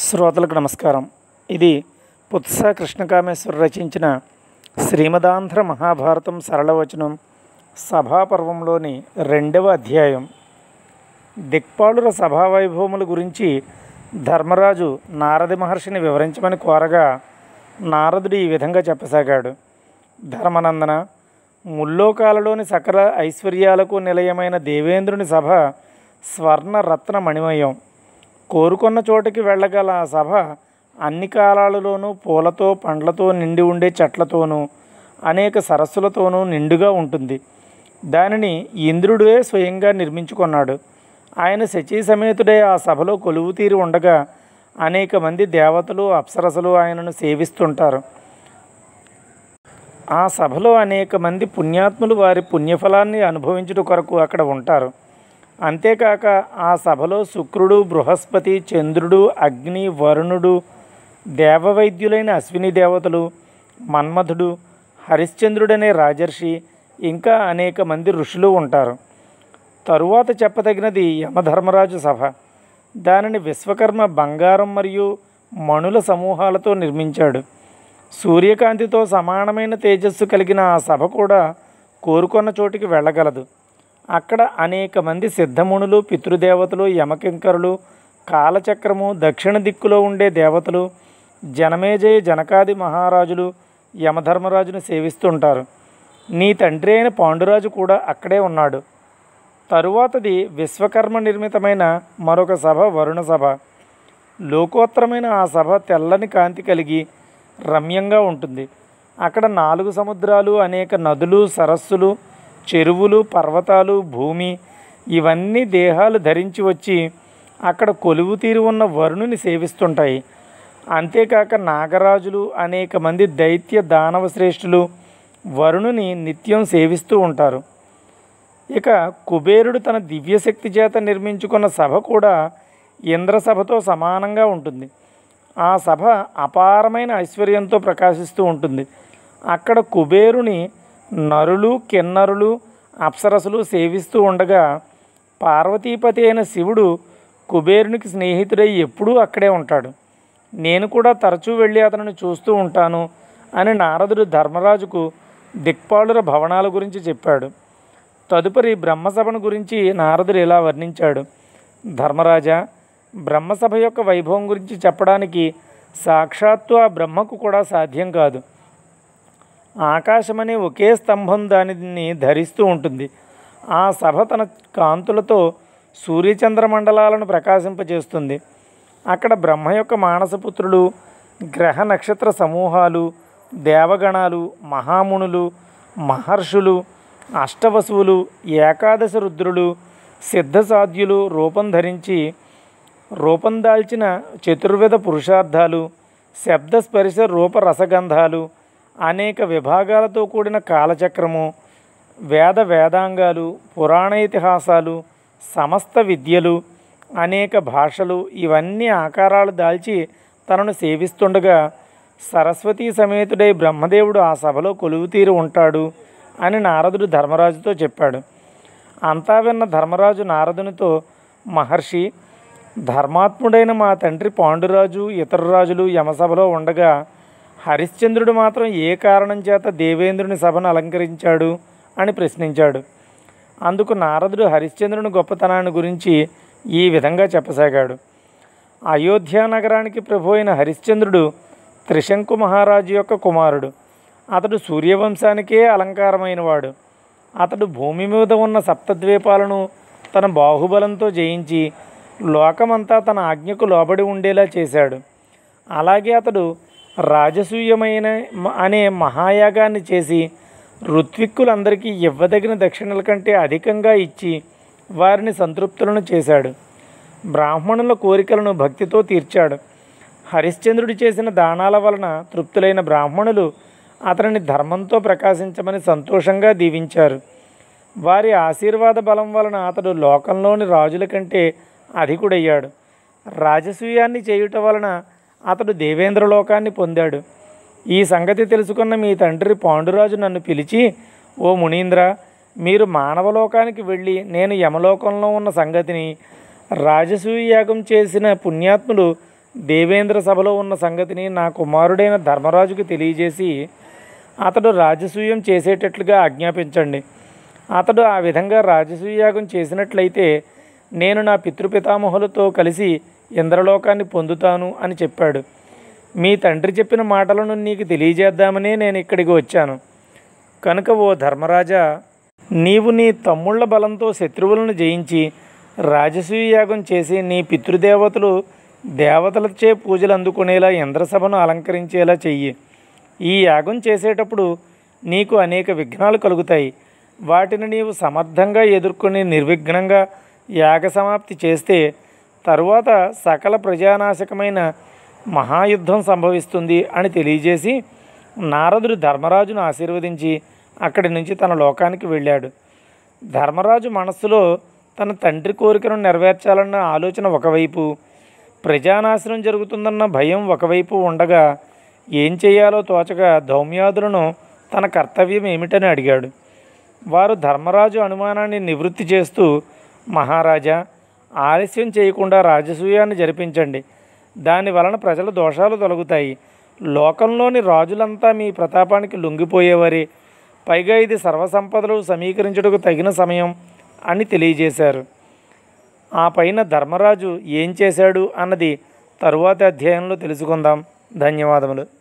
శ్రోతలకు నమస్కారం ఇది పుత్స కృష్ణకామేశ్వర రచించిన శ్రీమదాంధ్ర మహాభారతం సరళవచనం సభాపర్వంలోని రెండవ అధ్యాయం దిక్పాలుర సభావైభవముల గురించి ధర్మరాజు నారది మహర్షిని వివరించమని కోరగా నారదుడు ఈ విధంగా చెప్పసాగాడు ధర్మనందన ముల్లోకాలలోని సకల ఐశ్వర్యాలకు నిలయమైన దేవేంద్రుని సభ స్వర్ణ రత్న మణిమయం కోరుకున్న చోటికి వెళ్ళగల ఆ సభ అన్ని కాలాలలోనూ పూలతో పండ్లతో నిండి ఉండే చెట్లతోనూ అనేక సరస్సులతోనూ నిండుగా ఉంటుంది దానిని ఇంద్రుడే స్వయంగా నిర్మించుకున్నాడు ఆయన శచీ సమేతుడే ఆ సభలో కొలువు తీరి ఉండగా అనేక మంది దేవతలు అప్సరసలు ఆయనను సేవిస్తుంటారు ఆ సభలో అనేక మంది పుణ్యాత్ములు వారి పుణ్యఫలాన్ని అనుభవించుట కొరకు అక్కడ ఉంటారు అంతేకాక ఆ సభలో శుక్రుడు బృహస్పతి చంద్రుడు అగ్ని వరుణుడు దేవవైద్యులైన అశ్విని దేవతలు మన్మధుడు హరిశ్చంద్రుడనే రాజర్షి ఇంకా అనేక మంది ఋషులు ఉంటారు తరువాత చెప్పదగినది యమధర్మరాజు సభ దానిని విశ్వకర్మ బంగారం మరియు మణుల సమూహాలతో నిర్మించాడు సూర్యకాంతితో సమానమైన తేజస్సు కలిగిన ఆ సభ కూడా కోరుకున్న చోటికి వెళ్ళగలదు అక్కడ అనేక మంది సిద్ధమునులు పితృదేవతలు యమకింకరులు కాలచక్రము దక్షిణ దిక్కులో ఉండే దేవతలు జనమేజయ జనకాది మహారాజులు యమధర్మరాజును సేవిస్తుంటారు నీ తండ్రి అయిన పాండురాజు కూడా అక్కడే ఉన్నాడు తరువాతది విశ్వకర్మ నిర్మితమైన మరొక సభ వరుణ సభ లోకోత్తరమైన ఆ సభ తెల్లని కాంతి కలిగి రమ్యంగా ఉంటుంది అక్కడ నాలుగు సముద్రాలు అనేక నదులు సరస్సులు చెరువులు పర్వతాలు భూమి ఇవన్నీ దేహాలు ధరించి వచ్చి అక్కడ కొలువు తీరి ఉన్న వరుణుని సేవిస్తుంటాయి అంతేకాక నాగరాజులు అనేక మంది దైత్య దానవ శ్రేష్ఠులు వరుణుని నిత్యం సేవిస్తూ ఉంటారు ఇక కుబేరుడు తన దివ్యశక్తి చేత నిర్మించుకున్న సభ కూడా ఇంద్రసభతో సమానంగా ఉంటుంది ఆ సభ అపారమైన ఐశ్వర్యంతో ప్రకాశిస్తూ ఉంటుంది అక్కడ కుబేరుని నరులు కిన్నరులు అప్సరసులు సేవిస్తూ ఉండగా పార్వతీపతి అయిన శివుడు కుబేరునికి స్నేహితుడై ఎప్పుడూ అక్కడే ఉంటాడు నేను కూడా తరచూ వెళ్ళి అతనిని చూస్తూ ఉంటాను అని నారదుడు ధర్మరాజుకు దిక్పాలుర భవనాల గురించి చెప్పాడు తదుపరి బ్రహ్మసభను గురించి నారదుడు ఇలా వర్ణించాడు ధర్మరాజా బ్రహ్మసభ యొక్క వైభవం గురించి చెప్పడానికి సాక్షాత్తు ఆ బ్రహ్మకు కూడా సాధ్యం కాదు ఆకాశమనే ఒకే స్తంభం దానిని ధరిస్తూ ఉంటుంది ఆ సభ తన కాంతులతో సూర్యచంద్రమండలాలను ప్రకాశింపజేస్తుంది అక్కడ బ్రహ్మ యొక్క మానసపుత్రులు గ్రహ నక్షత్ర సమూహాలు దేవగణాలు మహామునులు మహర్షులు అష్టవసువులు ఏకాదశ రుద్రులు సిద్ధసాధ్యులు రూపం ధరించి రూపం దాల్చిన చతుర్విధ పురుషార్థాలు శబ్దస్పర్శ రూప రసగంధాలు అనేక విభాగాలతో కూడిన కాలచక్రము వేద వేదాంగాలు పురాణ ఇతిహాసాలు సమస్త విద్యలు అనేక భాషలు ఇవన్నీ ఆకారాలు దాల్చి తనను సేవిస్తుండగా సరస్వతీ సమేతుడై బ్రహ్మదేవుడు ఆ సభలో కొలువు తీరి ఉంటాడు అని నారదుడు ధర్మరాజుతో చెప్పాడు అంతా విన్న ధర్మరాజు నారదునితో మహర్షి ధర్మాత్ముడైన మా తండ్రి పాండురాజు ఇతర రాజులు యమసభలో ఉండగా హరిశ్చంద్రుడు మాత్రం ఏ కారణం చేత దేవేంద్రుని సభను అలంకరించాడు అని ప్రశ్నించాడు అందుకు నారదుడు హరిశ్చంద్రుని గొప్పతనాన్ని గురించి ఈ విధంగా చెప్పసాగాడు అయోధ్య నగరానికి ప్రభు అయిన హరిశ్చంద్రుడు త్రిశంకు మహారాజు యొక్క కుమారుడు అతడు సూర్యవంశానికే అలంకారమైనవాడు అతడు భూమి మీద ఉన్న సప్తద్వీపాలను తన బాహుబలంతో జయించి లోకమంతా తన ఆజ్ఞకు లోబడి ఉండేలా చేశాడు అలాగే అతడు రాజసూయమైన మ- అనే మహాయాగాన్ని చేసి ఋత్విక్కులందరికీ ఇవ్వదగిన దక్షిణల కంటే అధికంగా ఇచ్చి వారిని సంతృప్తులను చేశాడు బ్రాహ్మణుల కోరికలను భక్తితో తీర్చాడు హరిశ్చంద్రుడు చేసిన దానాల వలన తృప్తులైన బ్రాహ్మణులు అతనిని ధర్మంతో ప్రకాశించమని సంతోషంగా దీవించారు వారి ఆశీర్వాద బలం వలన అతడు లోకంలోని రాజుల కంటే అధికుడయ్యాడు రాజసూయాన్ని చేయుట వలన అతడు దేవేంద్ర లోకాన్ని పొందాడు ఈ సంగతి తెలుసుకున్న మీ తండ్రి పాండురాజు నన్ను పిలిచి ఓ మునీంద్ర మీరు మానవలోకానికి వెళ్ళి నేను యమలోకంలో ఉన్న సంగతిని రాజసూయ యాగం చేసిన పుణ్యాత్ములు దేవేంద్ర సభలో ఉన్న సంగతిని నా కుమారుడైన ధర్మరాజుకు తెలియజేసి అతడు రాజసూయం చేసేటట్లుగా ఆజ్ఞాపించండి అతడు ఆ విధంగా రాజసూయాగం చేసినట్లయితే నేను నా పితృపితామహులతో కలిసి ఇంద్రలోకాన్ని పొందుతాను అని చెప్పాడు మీ తండ్రి చెప్పిన మాటలను నీకు తెలియజేద్దామనే నేను ఇక్కడికి వచ్చాను కనుక ఓ ధర్మరాజా నీవు నీ తమ్ముళ్ల బలంతో శత్రువులను జయించి రాజసూయ యాగం చేసి నీ పితృదేవతలు దేవతలచే పూజలు అందుకునేలా ఇంద్రసభను అలంకరించేలా చెయ్యి ఈ యాగం చేసేటప్పుడు నీకు అనేక విఘ్నాలు కలుగుతాయి వాటిని నీవు సమర్థంగా ఎదుర్కొని నిర్విఘ్నంగా యాగ సమాప్తి చేస్తే తరువాత సకల ప్రజానాశకమైన మహాయుద్ధం సంభవిస్తుంది అని తెలియజేసి నారదుడు ధర్మరాజును ఆశీర్వదించి అక్కడి నుంచి తన లోకానికి వెళ్ళాడు ధర్మరాజు మనస్సులో తన తండ్రి కోరికను నెరవేర్చాలన్న ఆలోచన ఒకవైపు ప్రజానాశనం జరుగుతుందన్న భయం ఒకవైపు ఉండగా ఏం చేయాలో తోచక ధౌమ్యాదులను తన కర్తవ్యం ఏమిటని అడిగాడు వారు ధర్మరాజు అనుమానాన్ని నివృత్తి చేస్తూ మహారాజా ఆలస్యం చేయకుండా రాజసూయాన్ని జరిపించండి దాని వలన ప్రజల దోషాలు తొలగుతాయి లోకంలోని రాజులంతా మీ ప్రతాపానికి లొంగిపోయేవారే పైగా ఇది సర్వసంపదలు సమీకరించుటకు తగిన సమయం అని తెలియజేశారు ఆ పైన ధర్మరాజు ఏం చేశాడు అన్నది తరువాతి అధ్యాయంలో తెలుసుకుందాం ధన్యవాదములు